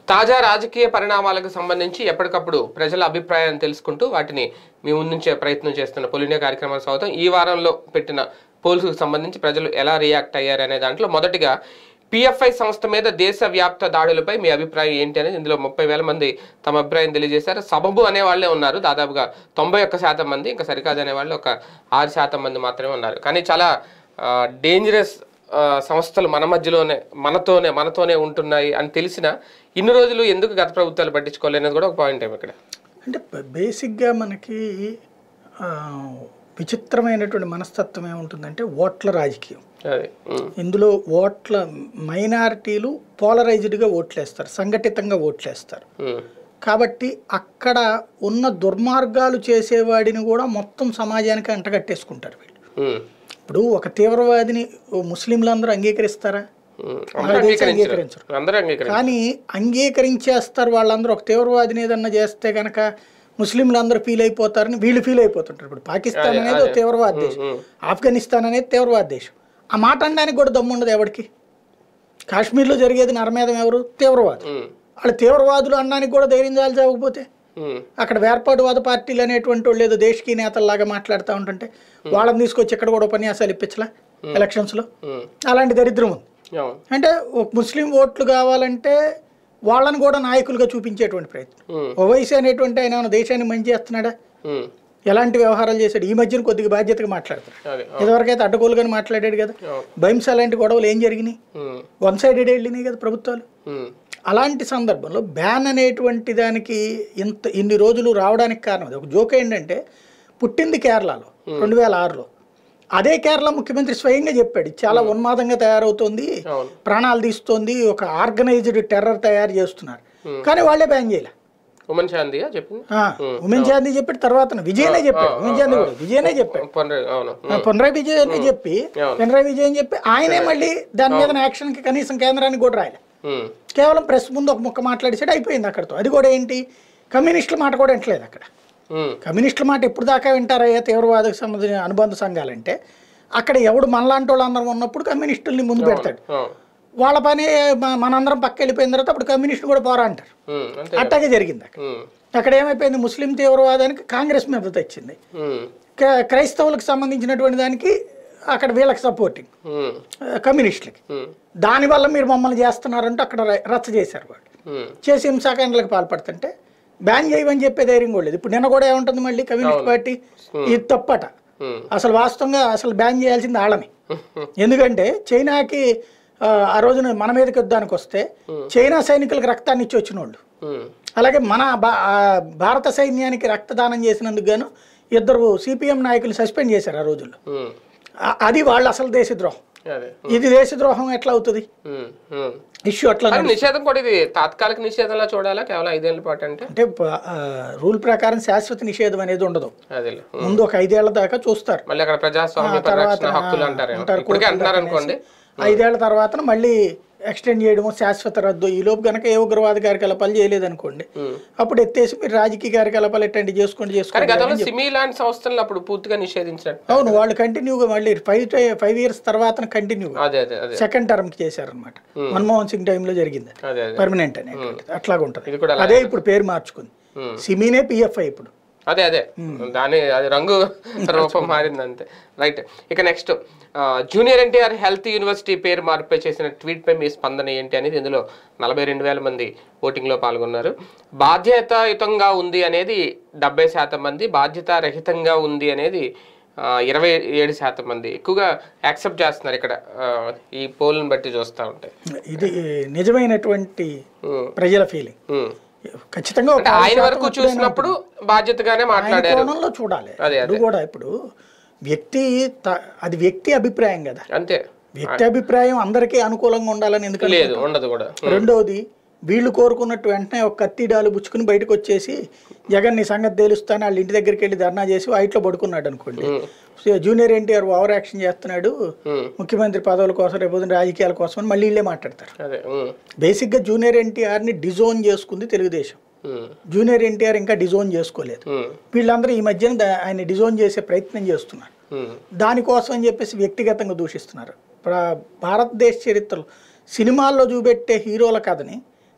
తాజా రాజకీయ పరిణామాలకు సంబంధించి ఎప్పటికప్పుడు ప్రజల అభిప్రాయాన్ని తెలుసుకుంటూ వాటిని మీ ముందుంచే ప్రయత్నం చేస్తున్న పొలినియా కార్యక్రమానికి స్వాగతం ఈ వారంలో పెట్టిన పోల్స్కు సంబంధించి ప్రజలు ఎలా రియాక్ట్ అయ్యారు అనే దాంట్లో మొదటిగా పిఎఫ్ఐ సంస్థ మీద దేశవ్యాప్త దాడులపై మీ అభిప్రాయం ఏంటి అనేది ఇందులో ముప్పై వేల మంది తమ అభిప్రాయం తెలియజేశారు సబబు అనే వాళ్ళే ఉన్నారు దాదాపుగా తొంభై ఒక్క శాతం మంది ఇంకా సరికాదు అనే వాళ్ళు ఒక ఆరు శాతం మంది మాత్రమే ఉన్నారు కానీ చాలా డేంజరస్ సంస్థలు మన మధ్యలోనే మనతోనే మనతోనే ఉంటున్నాయి అని తెలిసిన ఇన్ని రోజులు ఎందుకు గత ప్రభుత్వాలు పట్టించుకోలేనేది కూడా ఒక పాయింట్ ఏమి ఇక్కడ అంటే బ- బేసిక్గా మనకి ఆ, విచిత్రమైనటువంటి మనస్తత్వం ఏముంటుందంటే ఓట్ల రాజకీయం అదే ఉమ్, ఇందులో ఓట్ల మైనారిటీలు పోలరైజ్డ్గా ఓట్లేస్తారు సంఘటితంగా ఓట్లేస్తారు ఉమ్, కాబట్టి అక్కడ ఉన్న దుర్మార్గాలు చేసేవాడిని కూడా మొత్తం సమాజానికి అంటగట్టేసుకుంటారు వీళ్ళు ఉమ్, ఇప్పుడు ఒక తీవ్రవాదిని ఓ ముస్లింలందరూ అంగీకరిస్తారా ఉమ్. మన అందరూ దేశం అంగీకరించరు అంగీకరించరు. అందరూ అంగీకరించరు కానీ అంగీకరించేస్తారు వాళ్ళందరూ ఒక తీవ్రవాదిని ఏదన్నా చేస్తే కనుక ముస్లింలు అందరూ ఫీల్ అయిపోతారని వీళ్ళు ఫీల్ అయిపోతుంటారు ఇప్పుడు పాకిస్తాన్ అనేది ఒక తీవ్రవాద దేశం ఉమ్, ఆఫ్ఘనిస్తాన్ అనేది తీవ్రవాద దేశం ఆ మాట అనడానికి కూడా దమ్ము ఉండదు ఎవరికి కాశ్మీర్లో జరిగేది నరమేధం ఎవరు తీవ్రవాదులు ఉమ్, వాళ్ళు తీవ్రవాదులు అనడానికి కూడా ధైర్యం చాలకపోతే ఉమ్, అక్కడ వేర్పాటువాద పార్టీలు అనేటువంటి వాళ్ళు ఏదో దేశకీ నేతల్లాగా మాట్లాడుతూ ఉంటుంటే వాళ్ళని తీసుకొచ్చి ఇక్కడ కూడా ఉపన్యాసాలు ఇప్పించలే ఎలక్షన్స్లో ఉమ్. అలాంటి దరిద్రం ఉంది అవును అంటే ఒక ముస్లిం ఓట్లు కావాలంటే వాళ్ళని కూడా నాయకులుగా చూపించేటువంటి ప్రయత్నం ఉమ్, ఓవైసీ అనేటువంటి ఆయన ఏమైనా దేశాన్ని మంచి చేస్తున్నాడా ఉమ్, ఎలాంటి వ్యవహారాలు చేశాడు ఈ మధ్యన కొద్దిగా బాధ్యతగా మాట్లాడతాడు అదే ఇదివరకైతే అడ్డగోలుగానే మాట్లాడాడు కదా అవును భయంస అలాంటి గొడవలు ఏం జరిగినాయి ఉమ్, వన్ సైడెడ్ వెళ్ళినాయి కదా ప్రభుత్వాలు ఉమ్, అలాంటి సందర్భంలో బ్యాన్ అనేటువంటి దానికి ఇంత ఇన్ని రోజులు రావడానికి కారణం అది ఒక జోక్ ఏంటంటే పుట్టింది కేరళలో రెండు వేల ఆరులో అదే కేరళ ముఖ్యమంత్రి స్వయంగా చెప్పాడు ఇది చాలా ఉన్మాదంగా తయారవుతోంది అవును ప్రాణాలు తీస్తోంది ఒక ఆర్గనైజ్డ్ టెర్రర్ తయారు చేస్తున్నారు కానీ వాళ్ళే బ్యాన్ చేయలే ఉమెన్ శాంతియా చెప్పింది ఆ, ఉమెన్ చాందీ చెప్పాడు తర్వాత విజయనే చెప్పాడు ఉమెన్ చాందీ కూడా విజయనే చెప్పాడు పొన్రే అవును ఆ, పినరాయి విజయన్ చెప్పి అవును. పినరాయి విజయన్ చెప్పి ఆయనే మళ్ళీ దాని మీద యాక్షన్కి కనీసం కేంద్రానికి కూడా రాయలే ఉమ్, కేవలం ప్రెస్ ముందు ఒక ముక్క మాట్లాడేసాడు అయిపోయింది అక్కడతో అది కూడా ఏంటి కమ్యూనిస్టుల మాట కూడా వింటలేదు అక్కడ ఉమ్, కమ్యూనిస్టుల మాట ఎప్పుడు దాకా వింటారయ్యా తీవ్రవాదకు సంబంధించిన అనుబంధ సంఘాలంటే అక్కడ ఎవడు మనలాంటి వాళ్ళందరం ఉన్నప్పుడు కమ్యూనిస్టుల్ని ముందు పెడతాడు అవును వాళ్ళ పని మ- మనందరం పక్క వెళ్ళిపోయిన తర్వాత అప్పుడు కమ్యూనిస్టులు కూడా పోరా అంటారు ఉమ్, అంతే అట్టాగే జరిగింది అక్కడ ఉమ్, అక్కడ ఏమైపోయింది ముస్లిం తీవ్రవాదానికి కాంగ్రెస్ మద్దతు వచ్చింది ఉమ్, క- క్రైస్తవులకు సంబంధించినటువంటి దానికి అక్కడ వీళ్ళకి సపోర్టింగ్ ఉమ్, కమ్యూనిస్టులకి ఉమ్, దానివల్ల మీరు మమ్మల్ని చేస్తున్నారంటూ అక్కడ ర- రచ్చ చేశారు వాళ్ళు ఉమ్, చేసి హింసాకాండలకు పాల్పడుతుంటే బ్యాన్ చేయమని చెప్పే ధైర్యం కూడా లేదు ఇప్పుడు నిన్న కూడా ఏముంటుంది మళ్ళీ కమ్యూనిస్ట్ పార్టీ ఇది తప్పట ఉమ్, అసలు వాస్తవంగా అసలు బ్యాన్ చేయాల్సింది ఆళ్ళని ఎందుకంటే చైనాకి ఆ, ఆ రోజున మన మీదకి యుద్ధానికి వస్తే చైనా సైనికులకు రక్తాన్ని ఇచ్చి వచ్చిన వాళ్ళు ఉమ్, అలాగే మన భా- ఆ, భారత సైన్యానికి రక్తదానం చేసినందుకు గాను ఇద్దరు సిపిఎం నాయకులు సస్పెండ్ చేశారు ఆ రోజుల్లో ఉమ్, ఆ- అది వాళ్ళు అసలు దేశద్రోహం అదే ఇది దేశద్రోహం ఎట్లా అవుతుంది ఉమ్, ఉమ్. ఇష్యూ అట్లా కానీ నిషేధం కూడా ఇది తాత్కాలిక నిషేధంలా చూడాలా కేవలం ఐదేళ్ల పాటు అంటే అంటే ప- ఆ, రూల్ ప్రకారం శాశ్వత నిషేధం అనేది ఉండదు అదేలే ఉమ్. ముందు ఒక ఐదేళ్ల దాకా చూస్తారు మళ్ళీ అక్కడ ప్రజాస్వామ్య పరిరక్షణ హక్కులు అంటారు ఉంటారు ఇప్పటికే అంటున్నారు అనుకోండి ఐదేళ్ల తర్వాత మళ్ళీ ఎక్స్టెండ్ చేయడము శాశ్వత రద్దు ఈ లోపు కనుక ఏ ఉగ్రవాద కార్యకలాపాలు చేయలేదనుకోండి ఉమ్. అప్పుడు ఎత్తేసి మీరు రాజకీయ కార్యకలాపాలు ఎట్టండి చేసుకోండి కానీ చేసుకోండి గతంలో సిమి లాంటి సంస్థలను అప్పుడు పూర్తిగా నిషేధించినట్టు అవును వాళ్ళు కంటిన్యూగా మళ్ళీ ఫైవ్ ఫైవ్ ఇయర్స్ తర్వాత కంటిన్యూగా అదే అదే అదే సెకండ్ టర్మ్కి చేశారనమాట మన్మోహన్ సింగ్ టైంలో జరిగింది అది. అదే అదే పర్మనెంట్ అనేటువంటిది అట్లాగా ఉంటుంది ఇది కూడా అలా- అదే ఇప్పుడు పేరు మార్చుకుంది ఉమ్. సిమీనే పిఎఫ్ఐ ఇప్పుడు అదే అదే దాని అది రంగు రూపం మారింది అంతే రైట్ ఇక next junior NTR health university పేరు మార్పై చేసిన ట్వీట్ పై మీ స్పందన ఏంటి అనేది ఇందులో నలభై రెండు వేల మంది ఓటింగ్ లో పాల్గొన్నారు బాధ్యతాయుతంగా ఉంది అనేది డెబ్బై శాతం మంది బాధ్యతారహితంగా ఉంది అనేది ఆ, ఇరవై ఏడు శాతం మంది ఎక్కువగా యాక్సెప్ట్ చేస్తున్నారు ఇక్కడ ఆ, ఈ పోల్ని బట్టి చూస్తూ ఉంటే ఇది నిజమైనటువంటి ఉమ్, ప్రజల ఫీలింగ్ ఉమ్. ఖచ్చితంగా ఒక అంటే ఆయన వరకు చూసినప్పుడు బాధ్యతగానే ఆయన మాట్లాడారు కోణంలో చూడాలి అదే, ఇప్పుడు కూడా ఇప్పుడు వ్యక్తి త- అది వ్యక్తి అభిప్రాయం కదా అంతే వ్యక్తి అభిప్రాయం అందరికీ అనుకూలంగా ఉండాలని ఎందుకంటే లేదు ఉండదు కూడా రెండవది వీళ్ళు కోరుకున్నట్టు వెంటనే ఒక కత్తి డాలు పుచ్చుకుని బయటకు వచ్చేసి జగన్ నీ సంగతి తెలుస్తాను వాళ్ళ ఇంటి దగ్గరికి వెళ్ళి ధర్నా చేసి వైట్లో పడుకున్నాడు అనుకోండి so junior NTR over action చేస్తున్నాడు ఉమ్, ముఖ్యమంత్రి పదవుల కోసం రేపు పొద్దున్న రాజకీయాల కోసం అని మళ్ళీ వీళ్ళే మాట్లాడతారు అదే ఉమ్, బేసిక్గా జూనియర్ ఎన్టీఆర్ని డిజోన్ చేసుకుంది తెలుగుదేశం ఉమ్, జూనియర్ ఎన్టీఆర్ ఇంకా డిజోన్ చేసుకోలేదు ఉమ్, వీళ్ళందరూ ఈ మధ్యన దా- ఆయన డిజోన్ చేసే ప్రయత్నం చేస్తున్నారు ఉమ్, దానికోసం అని చెప్పేసి వ్యక్తిగతంగా దూషిస్తున్నారు ప్ర- భారతదేశ చరిత్రలో సినిమాల్లో చూపెట్టే హీరోల కథని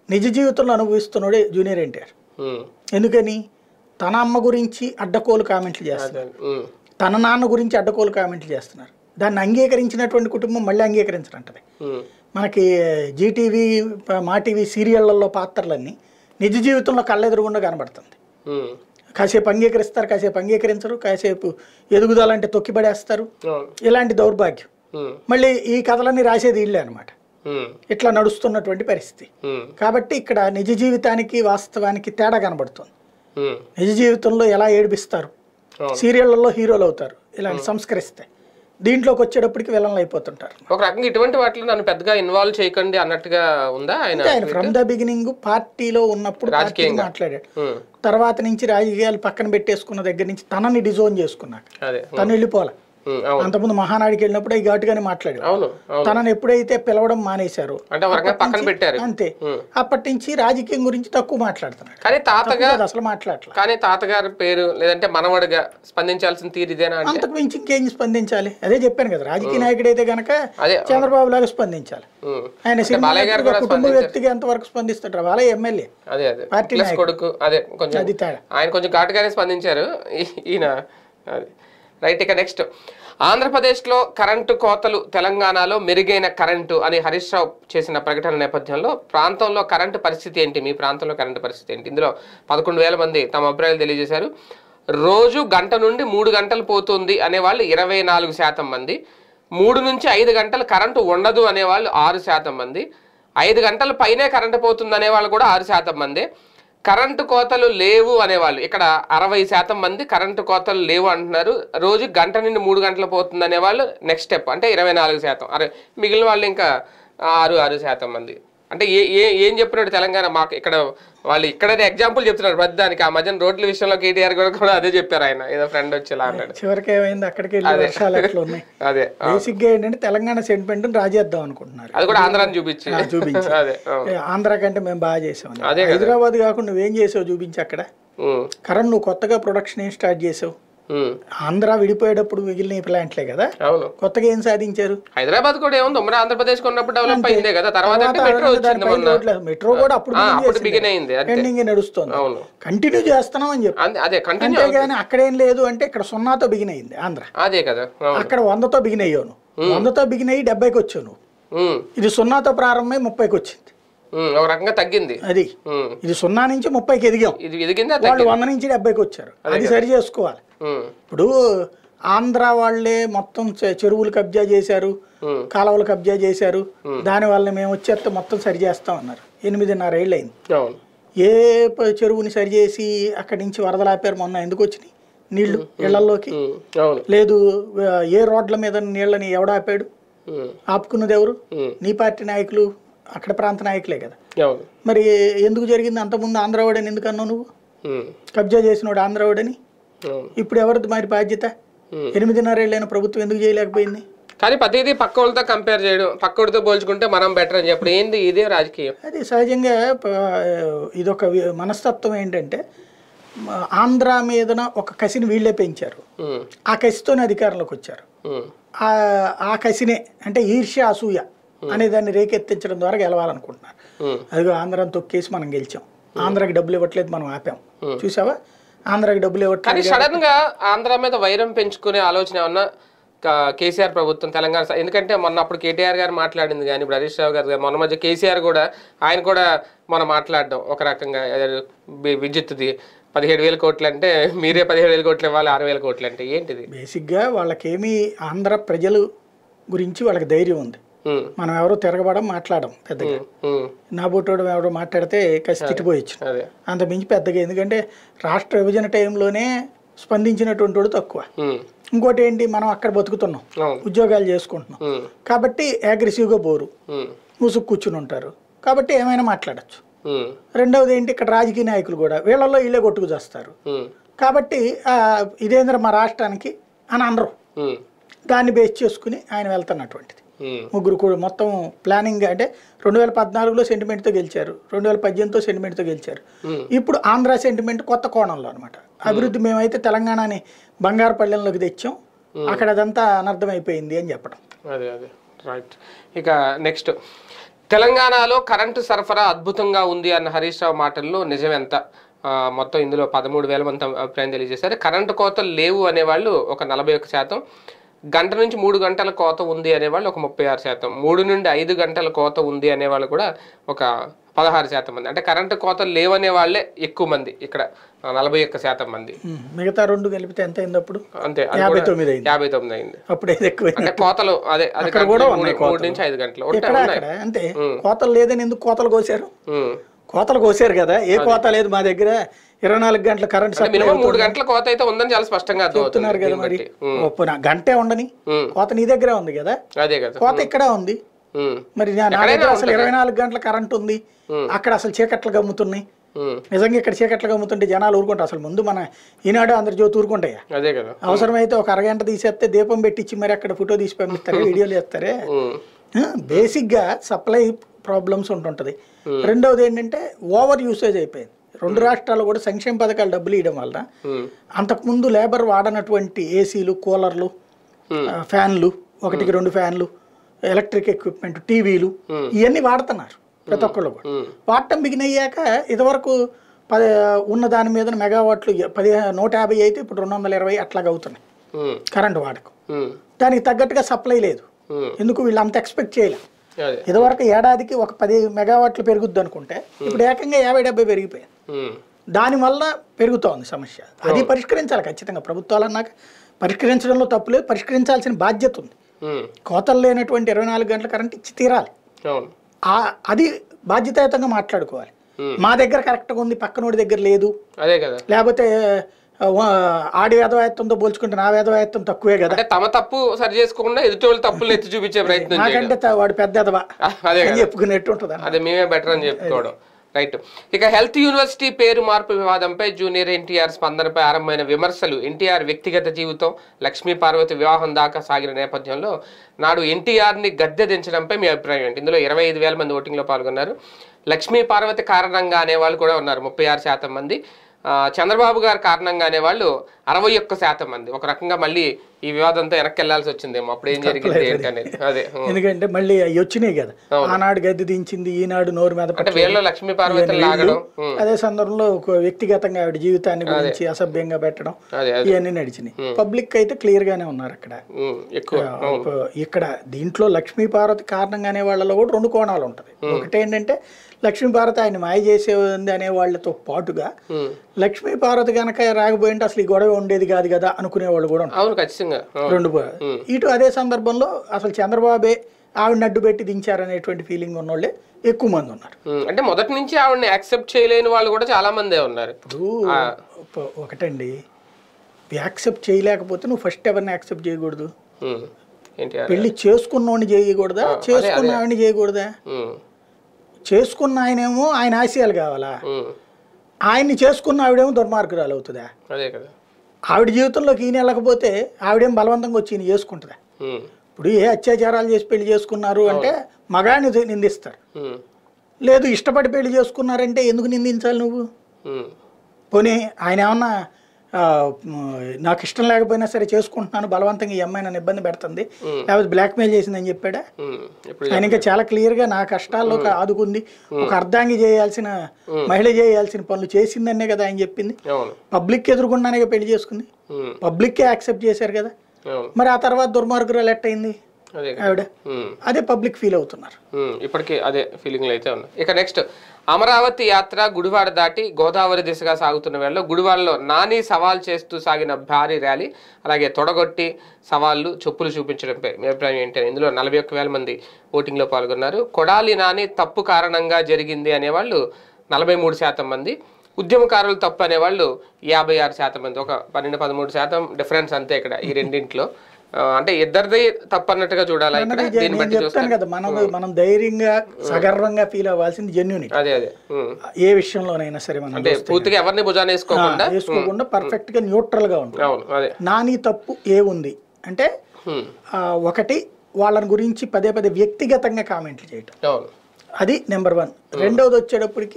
నిజ జీవితంలో అనుభవిస్తున్నాడే జూనియర్ ఎన్టీఆర్ ఉమ్, ఎందుకని తన అమ్మ గురించి అడ్డకోలు కామెంట్లు చేస్తున్నారు అదే ఉమ్, తన నాన్న గురించి అడ్డకోలు కామెంట్లు చేస్తున్నారు దాన్ని అంగీకరించినటువంటి కుటుంబం మళ్ళీ అంగీకరించరంటది ఉమ్, మనకి జీటీవీ మా టీవీ సీరియళ్లలో పాత్రలన్నీ నిజ జీవితంలో కళ్ళెదురుగుండా కనబడుతుంది ఉమ్, కాసేపు అంగీకరిస్తారు కాసేపు అంగీకరించరు కాసేపు ఎదుగుదలంటే తొక్కిపడేస్తారు అవును ఇలాంటి దౌర్భాగ్యం ఉమ్, మళ్ళీ ఈ కథలన్నీ రాసేది ఇల్లే అనమాట ఉమ్, ఇట్లా నడుస్తున్నటువంటి పరిస్థితి ఉమ్, కాబట్టి ఇక్కడ నిజ జీవితానికి వాస్తవానికి తేడా కనబడుతుంది ఉమ్, నిజ జీవితంలో ఎలా ఏడిపిస్తారు అవును సీరియళ్లలో హీరోలు అవుతారు ఇలాంటి సంస్కరిస్తే దీంట్లోకి వచ్చేటప్పటికి విలన్లు అయిపోతుంటారు ఒక రకంగా ఇటువంటి వాటిలో నన్ను పెద్దగా ఇన్వాల్వ్ చేయకండి అన్నట్టుగా ఉందా ఆయన అంటే ఆయన ఫ్రమ్ ద బిగినింగ్ పార్టీలో ఉన్నప్పుడు పార్టీ రాజకీయంగా. మాట్లాడాడు ఉమ్, తర్వాత నుంచి రాజకీయాలు పక్కన పెట్టేసుకున్న దగ్గర నుంచి తనని డిజోన్ చేసుకున్నాక అదే తను వెళ్ళిపోలే ఉమ్, అవును అంతకుముందు మహానాడికి వెళ్ళినప్పుడు ఈ ఘాటుగానే మాట్లాడాడు అవును అవును తనని ఎప్పుడైతే పిలవడం మానేశారో అంటే ఒక రకంగా పక్కన పెట్టారు అంతే ఉమ్. అప్పటి నుంచి రాజకీయం గురించి తక్కువ మాట్లాడుతున్నాడు కానీ తాతగా అది అసలు మాట్లాడలే కానీ తాతగారి పేరు లేదంటే మనవడిగా స్పందించాల్సిన తీరు ఇదేనా అంటే అంతకు మించి ఇంకేం స్పందించాలి అదే చెప్పాను కదా రాజకీయ నాయకుడు అయితే గనక అదే చంద్రబాబు లాగా స్పందించాలి ఉమ్, ఆయన సినిమా బాలయ్య గారు నటుడుగా కూడా కుటుంబ స్పందించారు. వ్యక్తిగా ఎంతవరకు స్పందిస్తాడు వాళ్ళ ఎమ్మెల్యే అదే అదే పార్టీ ప్లస్ కొడుకు అదే కొంచెం అది తేడా ఆయన కొంచెం ఘాటుగానే స్పందించారు ఈ- ఈయన అది రైట్ ఇక నెక్స్ట్ ఆంధ్రప్రదేశ్లో కరెంటు కోతలు తెలంగాణలో మెరుగైన కరెంటు అని హరీష్ రావు చేసిన ప్రకటన నేపథ్యంలో ప్రాంతంలో కరెంటు పరిస్థితి ఏంటి మీ ప్రాంతంలో కరెంటు పరిస్థితి ఏంటి ఇందులో పదకొండు వేల మంది తమ అభిప్రాయాలు తెలియజేశారు రోజు గంట నుండి మూడు గంటలు పోతుంది అనేవాళ్ళు ఇరవై నాలుగు శాతం మంది మూడు నుంచి ఐదు గంటలు కరెంటు ఉండదు అనేవాళ్ళు ఆరు శాతం మంది ఐదు గంటల పైనే కరెంటు పోతుంది అనేవాళ్ళు కూడా ఆరు శాతం మంది కరెంటు కోతలు లేవు అనేవాళ్ళు ఇక్కడ అరవై శాతం మంది కరెంటు కోతలు లేవు అంటున్నారు రోజు గంట నుండి మూడు గంటలు పోతుంది అనేవాళ్ళు నెక్స్ట్ స్టెప్ అంటే ఇరవై నాలుగు శాతం అరే మిగిలిన వాళ్ళు ఇంకా ఆరు ఆరు శాతం మంది అంటే ఏ ఏ ఏం చెప్పినాడు తెలంగాణ మాకు ఇక్కడ వాళ్ళు ఇక్కడనే ఎగ్జాంపుల్ చెప్తున్నారు ప్రతిదానికి ఆ మధ్యన రోడ్ల విషయంలో కేటీఆర్ కూడా కూడా అదే చెప్పారు ఆయన ఏదో ఫ్రెండ్ వచ్చేలా అన్నాడు చివరికి ఏమైంది అక్కడికి వెళ్ళి వర్షాలు ఎట్లా ఉన్నాయి అదే ఆ. బేసిక్ గా ఏంటంటే తెలంగాణ సెంటిమెంట్ రాజేద్దాం అనుకుంటున్నారు అది కూడా ఆంధ్రాని చూపించి ఆ, చూపించి. అదే ఆ. ఏ, ఆంధ్ర కంటే మేము బాగా చేసాం అని. అదే కదా. హైదరాబాద్ కాకుండా నువ్వేం చేసావు చూపించి అక్కడ ఉమ్, కరెంట్ నువ్వు కొత్తగా ప్రొడక్షన్ ఏం స్టార్ట్ చేసావు ఉమ్, ఆంధ్ర విడిపోయేటప్పుడు మిగిలిన ఈ ప్లాంట్లే కదా అవును కొత్తగా ఏం సాధించారు హైదరాబాద్ కూడా ఏముంది ఉమ్మడి ఆంధ్రప్రదేశ్ ఉన్నప్పుడు డెవలప్ అయిందే కదా తర్వాత అంటే మెట్రో వచ్చింది మొన్న మెట్రో కూడా అప్పుడు ఆ, అప్పుడు బిగిన్ అయింది అంతే ఎండింగ్ నడుస్తుంది అవును కంటిన్యూ చేస్తున్నాం అని చెప్పి అంతే అదే కంటిన్యూ అంతేగాని అక్కడేం లేదు అంటే ఇక్కడ సున్నాతో బిగిన్ అయింది ఆంధ్ర అదే కదా అవును అక్కడ వందతో బిగిన్ అయ్యావు నువ్వు వందతో బిగిన్ అయ్యి డెబ్బైకి వచ్చావు నువ్వు ఉమ్, ఇది సున్నాతో ప్రారంభమై ముప్పైకి వచ్చింది ఉమ్, ఒక రకంగా తగ్గింది అది ఉమ్, ఇది సున్నా నుంచి ముప్పైకి ఎదిగాం ఇది ఎదిగిందా వాళ్ళు తగ్గింది వంద నుంచి డెబ్బైకి వచ్చారు అది సరి చేసుకోవాలి ఉమ్, ఇప్పుడు ఆంధ్ర వాళ్ళే మొత్తం చె- చెరువులు కబ్జా చేశారు ఉమ్, కాలువలు కబ్జా చేశారు దాని వల్ల మేము వచ్చేస్తే మొత్తం సరి చేస్తాం అన్నారు ఎనిమిదిన్నర ఏళ్ళు అయింది అవును ఏ ప- చెరువుని సరిచేసి అక్కడి నుంచి వరదలు ఆపారు మొన్న ఎందుకు వచ్చినాయి నీళ్లు ఇళ్లలోకి ఉమ్, అవును లేదు ఆ, ఏ రోడ్ల మీద నీళ్ళని ఎవడాపాడు ఉమ్, ఆపుకున్నది ఎవరు ఉమ్, నీ పార్టీ నాయకులు అక్కడ ప్రాంత నాయకులే కదా అవును మరి ఎందుకు జరిగింది అంతకుముందు ఆంధ్రవాడని ఎందుకు అన్నావు నువ్వు ఉమ్, కబ్జా చేసినోడు ఆంధ్రవాడని అవును ఇప్పుడు ఎవరిది మరి బాధ్యత ఉమ్. ఎనిమిదిన్నర ఏళ్ళైన ప్రభుత్వం ఎందుకు చేయలేకపోయింది కానీ ప్రతిదీ పక్క వాళ్ళతో కంపేర్ చేయడం పక్క వాళ్ళతో పోల్చుకుంటే మనం బెటర్ అని చెప్పడం ఏంది ఇదే రాజకీయం అది సహజంగా ప- ఇదొక వి- మనస్తత్వం ఏంటంటే మ- ఆంధ్ర మీదన ఒక కసిని వీళ్ళే పెంచారు ఉమ్, ఆ కసితోనే అధికారంలోకి వచ్చారు ఉమ్, ఆ ఆ కసినే అంటే ఈర్ష్య అసూయ అనే దాన్ని రేకెత్తించడం ద్వారా గెలవాలనుకుంటున్నారు ఉమ్, అదిగో ఆంధ్రాని తొక్కేసి మనం గెలిచాం ఆంధ్రాకి డబ్బులు ఇవ్వట్లేదు మనం ఆపాం చూసావా ఆంధ్రాకి డబ్బులు కానీ ఇవ్వట్లేదు సడన్ గా ఆంధ్ర మీద వైరం పెంచుకునే ఆలోచన ఏమన్నా క- కేసీఆర్ ప్రభుత్వం తెలంగాణ స- ఎందుకంటే మొన్న అప్పుడు కేటీఆర్ గారు మాట్లాడింది కానీ ఇప్పుడు హరీష్ రావు గారు మొన్న మధ్య కేసీఆర్ కూడా ఆయన కూడా మొన్న మాట్లాడడం ఒక రకంగా అదే వి- విద్యుత్తుది పదిహేడు వేల కోట్లు అంటే మీరే పదిహేడు వేల కోట్లు ఇవ్వాలి ఆరు వేల కోట్లు అంటే ఏంటిది బేసిక్గా వాళ్ళకేమీ ఆంధ్ర ప్రజలు గురించి వాళ్ళకి ధైర్యం ఉంది ఉమ్, మనం ఎవరో తిరగబడం మాట్లాడడం పెద్దగా ఉమ్, నా బోటోడు ఎవరో మాట్లాడితే కసి తిట్టిపోయచ్చు అదే అంత మించి పెద్దగా ఎందుకంటే రాష్ట్ర విభజన టైంలోనే స్పందించినటువంటి వాడు తక్కువ ఉమ్, ఇంకోటి ఏంటి మనం అక్కడ బతుకుతున్నాం అవును ఉద్యోగాలు చేసుకుంటున్నాం ఉమ్, కాబట్టి అగ్రెసివ్గా పోరు ఉమ్, ముసుగు కూర్చుని ఉంటారు కాబట్టి ఏమైనా మాట్లాడచ్చు ఉమ్, రెండవది ఏంటి ఇక్కడ రాజకీయ నాయకులు కూడా వీళ్ళల్లో వీళ్ళే కొట్టుకు చేస్తారు ఉమ్, కాబట్టి ఆ, ఇదేంద్ర మా రాష్ట్రానికి అని అనరు ఉమ్, దాన్ని బేస్ చేసుకుని ఆయన వెళ్తున్నటువంటిది ఉమ్, ముగ్గురు కూడా మొత్తం ప్లానింగ్ అంటే రెండు వేల పద్నాలుగులో సెంటిమెంట్తో గెలిచారు రెండు వేల పద్దెనిమిదితో సెంటిమెంట్తో గెలిచారు Hmm. ఇప్పుడు ఆంధ్ర సెంటిమెంట్ కొత్త కోణంలో అనమాట అభివృద్ధి మేమైతే తెలంగాణని బంగారు పల్లెంలోకి తెచ్చాం అక్కడ అదంతా అనర్థమైపోయింది అని చెప్పడం అదే అదే రైట్ ఇక నెక్స్ట్ తెలంగాణలో కరెంటు సరఫరా అద్భుతంగా ఉంది అన్న హరీష్ రావు మాటల్లో నిజం ఎంత ఆ, మొత్తం ఇందులో పదమూడు వేల మంది తమ అభిప్రాయం తెలియజేశారు కరెంటు కోతలు లేవు అనేవాళ్ళు ఒక నలభై ఒక్క శాతం గంట నుంచి మూడు గంటల కోత ఉంది అనేవాళ్ళు ఒక ముప్పై ఆరు శాతం మూడు నుండి ఐదు గంటల కోత ఉంది అనేవాళ్ళు కూడా ఒక పదహారు శాతం మంది అంటే కరెంటు కోతలు లేవనే వాళ్ళే ఎక్కువ మంది ఇక్కడ ఆ, నలభై ఒక్క శాతం మంది ఉమ్, మిగతా రెండు కలిపితే ఎంత అయింది అప్పుడు అంతే అది యాభై కూడా తొమ్మిది అయింది యాభై తొమ్మిది అయింది అప్పుడు ఏది ఎక్కువ అంటే కోతలు అదే అది అక్కడ కూడా కంటిన్యూ ఉన్నాయి మూడు- మూడు కోతలు. నుంచి ఐదు గంటలు ఉంటాయి ఇక్కడ ఉన్నాయి అక్కడ అంతే కోతలు లేదని ఎందుకు కోతలు కోసారు ఉమ్. కోతలు కోసారు కదా ఏ కోత లేదు మా దగ్గర ఇరవై నాలుగు గంటల కరెంట్ అంటే సప్లై మినిమం మూడు గంటల కోత అయితే ఉందని చాలా స్పష్టంగా అర్థమవుతుంది అవుతున్నారు కదా మరి దీన్ని బట్టి. ఓ పోనీ గంటే ఉండని ఉమ్. కోత నీ దగ్గరే ఉంది కదా అదే కదా కోత ఇక్కడ ఉంది ఉమ్. మరి నా నా దగ్గర అసలు ఇరవై నాలుగు గంటల కరెంట్ ఉంది అక్కడ అసలు చీకట్లు గమ్ముతున్నాయి ఉమ్. నిజంగా ఇక్కడ చీకట్లు గమ్ముతుంటే జనాలు ఊరుకుంటారు అసలు ముందు మన ఈనాడు ఆంధ్రజ్యోతి ఊరుకుంటాయా అదే కదా అవసరమైతే ఒక అరగంట తీసేస్తే దీపం పెట్టించి మరి అక్కడ ఫోటో తీసి పంపిస్తారు వీడియోలు వేస్తారే ఉమ్. బేసిక్గా సప్లై ప్రాబ్లమ్స్ ఉంటుంటుంది రెండవది ఏంటంటే ఓవర్ యూసేజ్ అయిపోయింది రెండు రాష్ట్రాలు కూడా సంక్షేమ పథకాలు డబ్బులు ఇవ్వడం వల్ల ఉమ్. అంతకుముందు లేబర్ వాడనటువంటి ఏసీలు కూలర్లు Hmm. ఆ, ఫ్యాన్లు ఒకటికి రెండు ఫ్యాన్లు ఎలక్ట్రిక్ ఎక్విప్మెంట్ టీవీలు ఇవన్నీ వాడుతున్నారు ప్రతి ఒక్కళ్ళు కూడా ఉమ్. వాడటం బిగిన్ అయ్యాక ఇదివరకు పది ఉన్న దాని మీద మెగావాట్లు పది నూట యాభై అయితే ఇప్పుడు రెండు వందల ఇరవై అట్లాగా అవుతున్నాయి ఉమ్. కరెంటు వాడకం ఉమ్. దానికి తగ్గట్టుగా సప్లై లేదు ఉమ్. ఎందుకు వీళ్ళు అంత ఎక్స్పెక్ట్ చేయలే అదే ఇదివరకు ఏడాదికి ఒక పది మెగావాట్లు పెరుగుద్ది అనుకుంటే ఇప్పుడు ఏకంగా యాభై డెబ్బై పెరిగిపోయింది ఉమ్. దానివల్ల పెరుగుతోంది సమస్య అది పరిష్కరించాలి ఖచ్చితంగా ప్రభుత్వాలు అన్నాక పరిష్కరించడంలో తప్పు లేదు పరిష్కరించాల్సిన బాధ్యత ఉంది ఉమ్. కోతలు లేనటువంటి ఇరవై నాలుగు గంటల కరెంట్ ఇచ్చి తీరాలి అవును ఆ అది బాధ్యతాయుతంగా మాట్లాడుకోవాలి మా దగ్గర కరెక్ట్గా ఉంది పక్కనోడి దగ్గర లేదు అదే కదా లేకపోతే ఆ, వా- ఆడి వేదవాయత్వంతో పోల్చుకుంటే నా వేదవాయత్వం తక్కువే కదా అంటే తమ తప్పు సరి చేసుకోకుండా ఎదుటి వాళ్ళు తప్పులు ఎత్తి చూపించే ప్రయత్నం చేయడం నాకంటే త- వాడు పెద్దదవా ఆ, అదే అని కదా చెప్పుకునేట్టు ఉంటుంది అదే మేమే బెటర్ అని చెప్పుకోవడం రైట్ ఇక హెల్త్ యూనివర్సిటీ పేరు మార్పు వివాదంపై జూనియర్ ఎన్టీఆర్ స్పందనపై ఆరంభమైన విమర్శలు ఎన్టీఆర్ వ్యక్తిగత జీవితం లక్ష్మీ పార్వతి వివాహం దాకా సాగిన నేపథ్యంలో నాడు ఎన్టీఆర్ని గద్దె దించడంపై మీ అభిప్రాయం ఏంటి ఇందులో ఇరవై ఐదు వేల మంది ఓటింగ్లో పాల్గొన్నారు లక్ష్మీ పార్వతి కారణంగా అనేవాళ్ళు కూడా ఉన్నారు ముప్పై ఆరు శాతం మంది ఆ, చంద్రబాబు గారి కారణంగా అనేవాళ్ళు అరవై ఒక్క శాతం మంది ఒక రకంగా మళ్ళీ ఈ వివాదంతో వెనక్కి వెళ్లాల్సి వచ్చిందేమో అప్పుడు ఏం జరిగింది ఏంటి అనేది అదే ఉం. ఎందుకంటే మళ్ళీ అవి వచ్చినాయి కదా ఆనాడు గద్దె దించింది ఈనాడు నోరు మీద అంటే వీళ్ళలో లక్ష్మీ పార్వతిని లాగడం ఉం. అదే సందర్భంలో ఒక వ్యక్తిగతంగా ఆవిడ జీవితాన్ని గురించి అసభ్యంగా పెట్టడం అదే అదే ఇవన్నీ నడిచినాయి పబ్లిక్ అయితే క్లియర్ గానే ఉన్నారు అక్కడ ఉం, ఎక్కువ ఇప్పుడు ఇక్కడ దీంట్లో లక్ష్మీ పార్వతి కారణంగానే వాళ్ళలో కూడా రెండు కోణాలు ఉంటుంది ఒకటేంటంటే లక్ష్మీ పార్వతి ఆయన మాయ చేసేది అనే వాళ్ళతో పాటుగా ఉం. లక్ష్మీ పార్వతి కనుక రాకపోయింటే అసలు ఈ గొడవ ఉండేది కాదు కదా అనుకునే వాళ్ళు కూడా ఉంటారు అవును ఖచ్చితంగా అవును. రెండు పో- ఇటు అదే సందర్భంలో అసలు చంద్రబాబే ఆవిడ అడ్డు పెట్టి దించారనేటువంటి ఫీలింగ్ ఉన్నోళ్ళే ఎక్కువ మంది ఉన్నారు ఉం, అంటే మొదటి నుంచి ఆవిడని యాక్సెప్ట్ చేయలేని వాళ్ళు కూడా చాలా మందే ఉన్నారు ఇప్పుడు ఒక- ఒకటండి యాక్సెప్ట్ చేయలేకపోతే నువ్వు ఫస్ట్ ఎవరిని యాక్సెప్ట్ చేయకూడదు ఉం. ఏంటి ఆ- పెళ్లి చేసుకున్నోడిని చేయకూడదా చేసుకున్న ఆవిడని చేయకూడదా ఉం, చేసుకున్న ఆయనేమో ఆయన ఆశయాలు కావాలా ఉం. ఆయన్ని చేసుకున్న ఆవిడేమో దుర్మార్గురాలు అవుతుందా అదే కదా ఆవిడ జీవితంలోకి ఈయన వెళ్ళకపోతే ఆవిడేం బలవంతంగా వచ్చి ఈయన చేసుకుంటుందా ఉం, ఇప్పుడు ఏ అత్యాచారాలు చేసి పెళ్లి చేసుకున్నారు అంటే మగాడిని నిందిస్తారు ఉం, లేదు ఇష్టపడి పెళ్లి చేసుకున్నారంటే ఎందుకు నిందించాలి నువ్వు ఉం. పోనీ ఆయన ఏమన్నా ఆ, మ్, నాకు ఇష్టం లేకపోయినా సరే చేసుకుంటున్నాను బలవంతంగా ఈ అమ్మాయి నన్ను ఇబ్బంది పెడుతుంది లేకపోతే బ్లాక్మెయిల్ చేసిందని చెప్పాడా ఉం. ఇప్పుడు ఆయన ఇంకా చాలా క్లియర్గా నా కష్టాల్లో ఒక ఆదుకుంది ఒక అర్ధాంగి చేయాల్సిన మహిళ చేయాల్సిన పనులు చేసిందనే కదా ఆయన చెప్పింది అవును పబ్లిక్ ఎదురుకుండానే పెళ్లి చేసుకుంది ఉం, పబ్లిక్కే యాక్సెప్ట్ చేశారు కదా అవును మరి ఆ తర్వాత దుర్మార్గురాలు ఎట్ అయింది అదే కదా ఆవిడ ఉం. అదే పబ్లిక్ ఫీల్ అవుతున్నారు ఉమ్, ఇప్పటికీ అదే ఫీలింగ్లు అయితే ఉన్నాయి ఇక నెక్స్ట్ అమరావతి యాత్ర గుడివాడ దాటి గోదావరి దిశగా సాగుతున్న వేళలో గుడివాడలో నాని సవాల్ చేస్తూ సాగిన భారీ ర్యాలీ అలాగే తొడగొట్టి సవాళ్ళు చెప్పులు చూపించడంపై మీ అభిప్రాయం ఏంటి అని ఇందులో నలభై ఒక్క వేల మంది ఓటింగ్లో పాల్గొన్నారు కొడాలి నాని తప్పు కారణంగా జరిగింది అనేవాళ్ళు నలభై మూడు శాతం మంది ఉద్యమకారులు తప్పు అనేవాళ్ళు యాభై ఆరు శాతం మంది ఒక పన్నెండు పదమూడు శాతం డిఫరెన్స్ అంతే ఇక్కడ ఈ రెండింటిలో ఆ, అంటే ఇద్దరిది తప్పు అన్నట్టుగా చూడాలా ఇక్కడ నేను దీన్ని బట్టి చూస్తే చెప్తాను కదా మనం మనం ధైర్యంగా సగర్వంగా ఫీల్ అవ్వాల్సింది జెన్యునిటీ అదే అదే ఉమ్. ఏ విషయంలోనైనా సరే మనం అంటే పూర్తిగా ఎవరిని భుజాన వేసుకోకుండా వేసుకోకుండా పర్ఫెక్ట్ గా న్యూట్రల్ గా ఉంటుంది అవును అదే నాని తప్పు ఏ ఉంది అంటే ఉమ్. ఆ, ఒకటి వాళ్ళని గురించి పదే పదే వ్యక్తిగతంగా కామెంట్లు చేయటం అవును అది నెంబర్ వన్ రెండవది వచ్చేటప్పటికి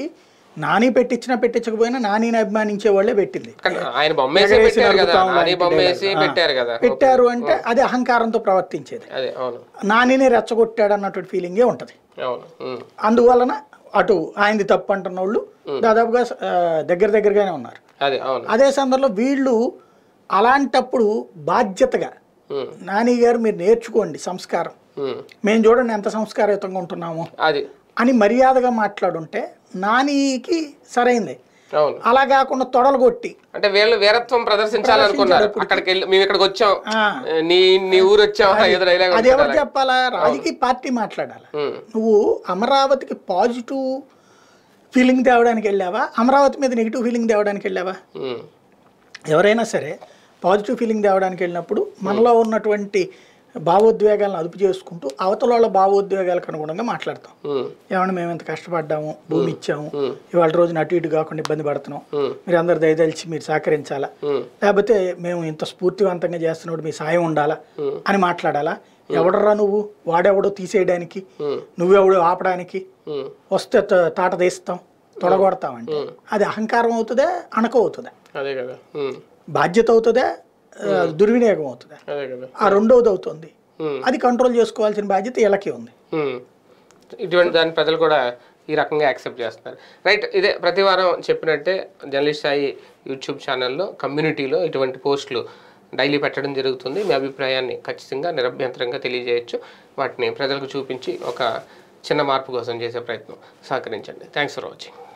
నాని పెట్టించినా పెట్టించకపోయినా నానిని అభిమానించే వాళ్ళే పెట్టింది కానీ ఆయన బొమ్మ వేసి ఎగరేసి పెట్టారు కదా నరుకుతాం నాని లాంటి బొమ్మ dialogue. వేసి ఆ. పెట్టారు కదా పెట్టారు అంటే అది అహంకారంతో ప్రవర్తించేది అదే అవును నానిని రెచ్చగొట్టాడు అన్నటువంటి ఫీలింగే ఉంటుంది అవును ఉమ్, అందువలన అటు ఆయనది తప్పు అంటున్న వాళ్ళు దాదాపుగా ఆ, దగ్గర దగ్గరగానే ఉన్నారు అదే అవును అదే సందర్భంలో వీళ్ళు అలాంటప్పుడు బాధ్యతగా ఉమ్, నాని గారు మీరు నేర్చుకోండి సంస్కారం ఉమ్, మేము చూడండి ఎంత సంస్కారయుతంగా ఉంటున్నాము అది అని మర్యాదగా మాట్లాడుంటే నానికి సరైంది అవును అలా కాకుండా తొడలు కొట్టి అంటే వీళ్ళు వీరత్వం ప్రదర్శించాలనుకున్నారు అక్కడికి వెళ్ళి మేము ఇక్కడికి వచ్చాం ఆ, నీ నీ ఊరు వచ్చాం ఏదో డైలాగ్ అది ఎవరు చెప్పాలా రాజకీయ పార్టీ మాట్లాడాలి నువ్వు అమరావతికి పాజిటివ్ ఫీలింగ్ తేవడానికి వెళ్ళావా అమరావతి మీద నెగిటివ్ ఫీలింగ్ తేవడానికి వెళ్ళావా ఎవరైనా సరే పాజిటివ్ ఫీలింగ్ తేవడానికి వెళ్ళినప్పుడు మనలో ఉన్నటువంటి భావోద్వేగాలను అదుపు చేసుకుంటూ అవతల వాళ్ళ భావోద్వేగాలకు అనుగుణంగా మాట్లాడతాం ఏమన్నా మేము ఎంత కష్టపడ్డాము భూమి ఇచ్చాము ఇవాళ రోజున అటు ఇటు కాకుండా ఇబ్బంది పడుతున్నాం మీరు అందరు దయదలిచి మీరు సహకరించాలా లేకపోతే మేము ఇంత స్ఫూర్తివంతంగా చేస్తున్నప్పుడు మీ సాయం ఉండాలా అని మాట్లాడాలా ఎవడరా నువ్వు వాడెవడో తీసేయడానికి నువ్వెవడో ఆపడానికి వస్తే త- తాట తీస్తాం తొడగొడతామంటే అది అహంకారం అవుతుందా అణక అవుతుందా అదే కదా ఉమ్, బాధ్యత అవుతుందా ఆ, దుర్వినియోగం అవుతుందా అదే కదా ఆ రెండవది అవుతుంది ఉమ్. అది కంట్రోల్ చేసుకోవాల్సిన బాధ్యత వీళ్ళకి ఉంది ఉమ్. ఇటువంటి దాన్ని ప్రజలు కూడా ఈ రకంగా యాక్సెప్ట్ చేస్తున్నారు రైట్ ఇదే ప్రతి వారం చెప్పినట్టే జర్నలిస్ట్ సాయి యూట్యూబ్ ఛానల్లో కమ్యూనిటీలో ఇటువంటి పోస్టులు డైలీ పెట్టడం జరుగుతుంది మీ అభిప్రాయాన్ని ఖచ్చితంగా నిరభ్యంతరంగా తెలియజేయచ్చు వాటిని ప్రజలకు చూపించి ఒక చిన్న మార్పు కోసం చేసే ప్రయత్నం సహకరించండి థ్యాంక్స్ ఫర్ వాచింగ్